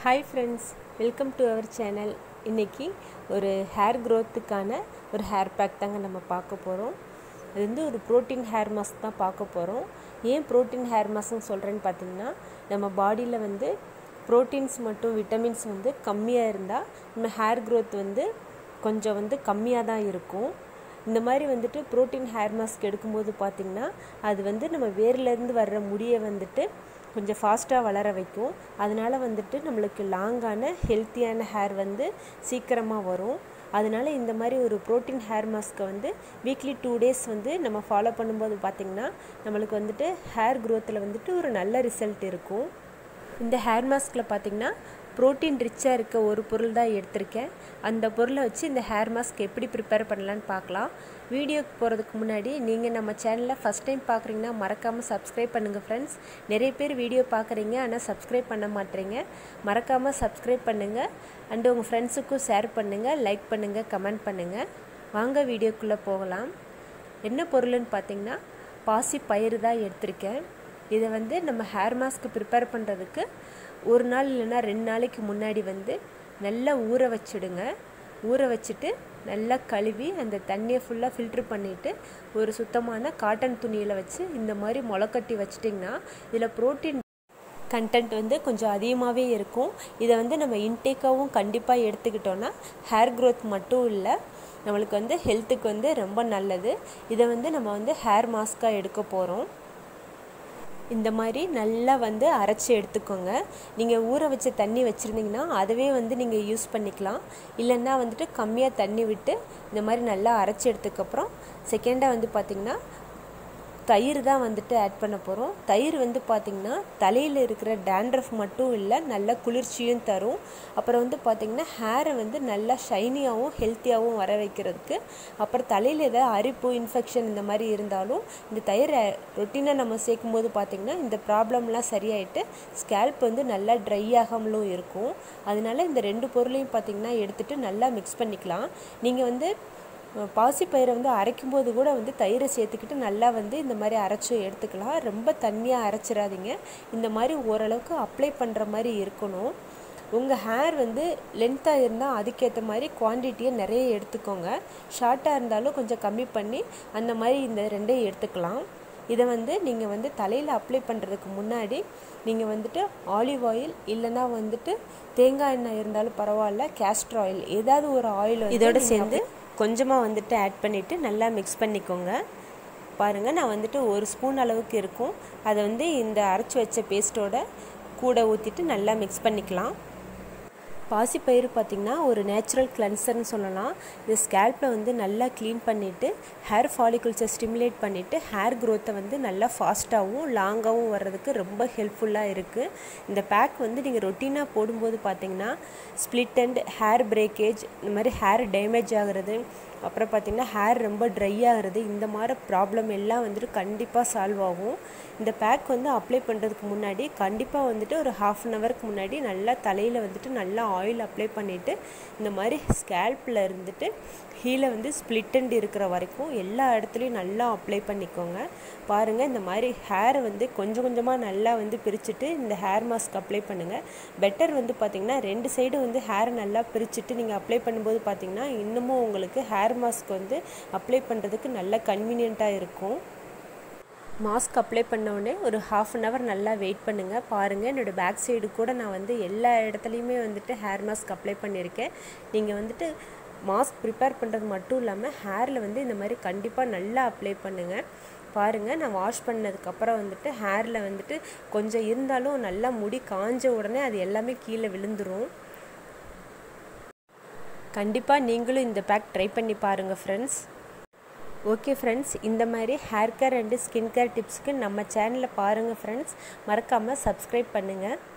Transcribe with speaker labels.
Speaker 1: hi friends welcome to our channel இன்றைக்கி ஒரு hair க்ரோத்துக்கான ஒரு ஹேர் பேக் தாங்க நம்ம பார்க்க போகிறோம் அது வந்து ஒரு ப்ரோட்டீன் ஹேர் மாஸ்க் தான் பார்க்க போகிறோம் ஏன் ப்ரோட்டீன் ஹேர் மாஸ்க்னு சொல்கிறேன்னு பார்த்தீங்கன்னா நம்ம பாடியில் வந்து ப்ரோட்டீன்ஸ் மற்றும் விட்டமின்ஸ் வந்து கம்மியாக இருந்தால் நம்ம ஹேர் க்ரோத் வந்து கொஞ்சம் வந்து கம்மியாக தான் இருக்கும் இந்த மாதிரி வந்துட்டு ப்ரோட்டீன் ஹேர் மாஸ்க் எடுக்கும்போது பார்த்திங்கன்னா அது வந்து நம்ம வேர்லேருந்து வர்ற முடியை வந்துட்டு கொஞ்சம் ஃபாஸ்ட்டாக வளர வைக்கும் அதனால் வந்துட்டு நம்மளுக்கு லாங்கான ஹெல்த்தியான ஹேர் வந்து சீக்கிரமாக வரும் அதனால் இந்த மாதிரி ஒரு ப்ரோட்டீன் ஹேர் மாஸ்க்கை வந்து வீக்லி டூ டேஸ் வந்து நம்ம ஃபாலோ பண்ணும்போது பார்த்திங்கன்னா நம்மளுக்கு வந்துட்டு ஹேர் க்ரோத்தில் வந்துட்டு ஒரு நல்ல ரிசல்ட் இருக்கும் இந்த ஹேர் மாஸ்கில் பார்த்திங்கன்னா ப்ரோட்டீன் ரிச்சாக இருக்க ஒரு பொருள் தான் எடுத்திருக்கேன் அந்த பொருளை வச்சு இந்த ஹேர் மாஸ்க் எப்படி ப்ரிப்பேர் பண்ணலான்னு பார்க்கலாம் வீடியோக்கு போகிறதுக்கு முன்னாடி நீங்கள் நம்ம சேனலில் ஃபஸ்ட் டைம் பார்க்குறீங்கன்னா மறக்காமல் சப்ஸ்கிரைப் பண்ணுங்கள் ஃப்ரெண்ட்ஸ் நிறைய பேர் வீடியோ பார்க்குறீங்க ஆனால் சப்ஸ்கிரைப் பண்ண மாட்டேறீங்க மறக்காமல் சப்ஸ்கிரைப் பண்ணுங்கள் அண்டு உங்கள் ஃப்ரெண்ட்ஸுக்கும் ஷேர் பண்ணுங்கள் லைக் பண்ணுங்கள் கமெண்ட் பண்ணுங்கள் வாங்க வீடியோக்குள்ளே போகலாம் என்ன பொருள்னு பார்த்தீங்கன்னா பாசி பயிறு தான் எடுத்திருக்கேன் இதை வந்து நம்ம ஹேர் மாஸ்க் ப்ரிப்பேர் பண்ணுறதுக்கு ஒரு நாள் இல்லைன்னா ரெண்டு நாளைக்கு முன்னாடி வந்து நல்லா ஊற வச்சுடுங்க ஊற வச்சுட்டு நல்லா கழுவி அந்த தண்ணியை ஃபுல்லாக ஃபில்ட்ரு பண்ணிவிட்டு ஒரு சுத்தமான காட்டன் துணியில் வச்சு இந்த மாதிரி முளைக்கட்டி வச்சிட்டிங்கன்னா இதில் ப்ரோட்டீன் கண்டென்ட் வந்து கொஞ்சம் அதிகமாகவே இருக்கும் இதை வந்து நம்ம இன்டேக்காகவும் கண்டிப்பாக எடுத்துக்கிட்டோன்னா ஹேர் க்ரோத் மட்டும் இல்லை நம்மளுக்கு வந்து ஹெல்த்துக்கு வந்து ரொம்ப நல்லது இதை வந்து நம்ம வந்து ஹேர் மாஸ்க்காக எடுக்க போகிறோம் இந்த மாதிரி நல்லா வந்து அரைச்சி எடுத்துக்கோங்க நீங்கள் ஊற வச்ச தண்ணி வச்சுருந்தீங்கன்னா அதவே வந்து நீங்கள் யூஸ் பண்ணிக்கலாம் இல்லைன்னா வந்துட்டு கம்மியாக தண்ணி விட்டு இந்த மாதிரி நல்லா அரைச்சி எடுத்துக்கப்புறம் செகண்டாக வந்து பார்த்திங்கன்னா தயிர் தான் வந்துட்டு ஆட் பண்ண போகிறோம் தயிர் வந்து பார்த்திங்கன்னா தலையில் இருக்கிற டேண்ட்ரஃப் மட்டும் இல்லை நல்ல குளிர்ச்சியும் தரும் அப்புறம் வந்து பார்த்திங்கன்னா ஹேரை வந்து நல்லா ஷைனியாகவும் ஹெல்த்தியாகவும் வர வைக்கிறதுக்கு அப்புறம் தலையில் ஏதாவது அரிப்பு இன்ஃபெக்ஷன் இந்த மாதிரி இருந்தாலும் இந்த தயிரை ரொட்டீனாக நம்ம சேர்க்கும் போது பார்த்திங்கன்னா இந்த ப்ராப்ளம்லாம் சரியாயிட்டு ஸ்கேல்ப் வந்து நல்லா ட்ரை ஆகாமலும் இருக்கும் அதனால இந்த ரெண்டு பொருளையும் பார்த்திங்கன்னா எடுத்துகிட்டு நல்லா மிக்ஸ் பண்ணிக்கலாம் நீங்கள் வந்து பாசிப்பயிரை வந்து அரைக்கும் போது கூட வந்து தயிரை சேர்த்துக்கிட்டு நல்லா வந்து இந்த மாதிரி அரைச்சி எடுத்துக்கலாம் ரொம்ப தண்ணியாக அரைச்சிடாதீங்க இந்த மாதிரி ஓரளவுக்கு அப்ளை பண்ணுற மாதிரி இருக்கணும் உங்கள் ஹேர் வந்து லென்த்தாக இருந்தால் அதுக்கேற்ற மாதிரி குவான்டிட்டியை நிறைய எடுத்துக்கோங்க ஷார்ட்டாக இருந்தாலும் கொஞ்சம் கம்மி பண்ணி அந்த மாதிரி இந்த ரெண்டையும் எடுத்துக்கலாம் இதை வந்து நீங்கள் வந்து தலையில் அப்ளை பண்ணுறதுக்கு முன்னாடி நீங்கள் வந்துட்டு ஆலிவ் ஆயில் இல்லைன்னா வந்துட்டு தேங்காய் எண்ணெய் இருந்தாலும் பரவாயில்ல கேஸ்டர் ஆயில் ஏதாவது ஒரு ஆயில் இதோட சேர்ந்து கொஞ்சமாக வந்துட்டு ஆட் பண்ணிவிட்டு நல்லா மிக்ஸ் பண்ணிக்கோங்க பாருங்கள் நான் வந்துட்டு ஒரு ஸ்பூன் அளவுக்கு இருக்கும் அதை வந்து இந்த அரைச்சி வச்ச பேஸ்ட்டோட கூட ஊற்றிட்டு நல்லா மிக்ஸ் பண்ணிக்கலாம் பாசிப்பயிறு பார்த்திங்கன்னா ஒரு நேச்சுரல் கிளென்சர்னு சொல்லலாம் இது ஸ்கேல்பில் வந்து நல்லா க்ளீன் பண்ணிவிட்டு ஹேர் ஃபாலிகுல்ஸை ஸ்டிமுலேட் பண்ணிவிட்டு ஹேர் க்ரோத்தை வந்து நல்லா ஃபாஸ்ட்டாகவும் லாங்காகவும் வர்றதுக்கு ரொம்ப ஹெல்ப்ஃபுல்லாக இருக்குது இந்த பேக் வந்து நீங்கள் ரொட்டீனாக போடும்போது பார்த்திங்கன்னா ஸ்ப்ளிட் அண்ட் ஹேர் பிரேக்கேஜ் இந்த மாதிரி ஹேர் டேமேஜ் ஆகிறது அப்புறம் பார்த்திங்கன்னா ஹேர் ரொம்ப ட்ரை ஆகிறது இந்த மாதிரி ப்ராப்ளம் எல்லாம் வந்துட்டு கண்டிப்பாக சால்வ் ஆகும் இந்த பேக் வந்து அப்ளை பண்ணுறதுக்கு முன்னாடி கண்டிப்பாக வந்துட்டு ஒரு ஹாஃப் அன் ஹவருக்கு முன்னாடி நல்லா தலையில் வந்துட்டு நல்லா ஆயில் அப்ளை பண்ணிவிட்டு இந்த மாதிரி ஸ்கேல்பில் இருந்துட்டு கீழே வந்து ஸ்ப்ளிட் அண்ட் இருக்கிற வரைக்கும் எல்லா இடத்துலையும் நல்லா அப்ளை பண்ணிக்கோங்க பாருங்கள் இந்த மாதிரி ஹேரை வந்து கொஞ்சம் கொஞ்சமாக நல்லா வந்து பிரிச்சுட்டு இந்த ஹேர் மாஸ்க் அப்ளை பண்ணுங்கள் பெட்டர் வந்து பார்த்திங்கன்னா ரெண்டு சைடு வந்து ஹேரை நல்லா பிரிச்சுட்டு நீங்கள் அப்ளை பண்ணும்போது பார்த்திங்கன்னா இன்னமும் உங்களுக்கு ஹேர் மாஸ்க் வந்து அப்ளை பண்ணுறதுக்கு நல்ல கன்வீனியண்ட்டாக இருக்கும் மாஸ்க் அப்ளை பண்ணோடனே ஒரு ஹாஃப் அன் ஹவர் நல்லா வெயிட் பண்ணுங்கள் பாருங்கள் என்னோடய பேக் சைடு கூட நான் வந்து எல்லா இடத்துலையுமே வந்துட்டு ஹேர் மாஸ்க் அப்ளை பண்ணியிருக்கேன் நீங்கள் வந்துட்டு மாஸ்க் ப்ரிப்பேர் பண்ணுறது மட்டும் இல்லாமல் ஹேரில் வந்து இந்த மாதிரி கண்டிப்பாக நல்லா அப்ளை பண்ணுங்கள் பாருங்கள் நான் வாஷ் பண்ணதுக்கப்புறம் வந்துட்டு ஹேரில் வந்துட்டு கொஞ்சம் இருந்தாலும் நல்லா முடி காஞ்ச உடனே அது எல்லாமே கீழே விழுந்துடும் கண்டிப்பாக நீங்களும் இந்த பேக் ட்ரை பண்ணி பாருங்கள் ஃப்ரெண்ட்ஸ் ஓகே ஃப்ரெண்ட்ஸ் இந்த மாதிரி hair care and skin care டிப்ஸ்க்கு நம்ம சேனலை பாருங்கள் ஃப்ரெண்ட்ஸ் மறக்காமல் சப்ஸ்கிரைப் பண்ணுங்கள்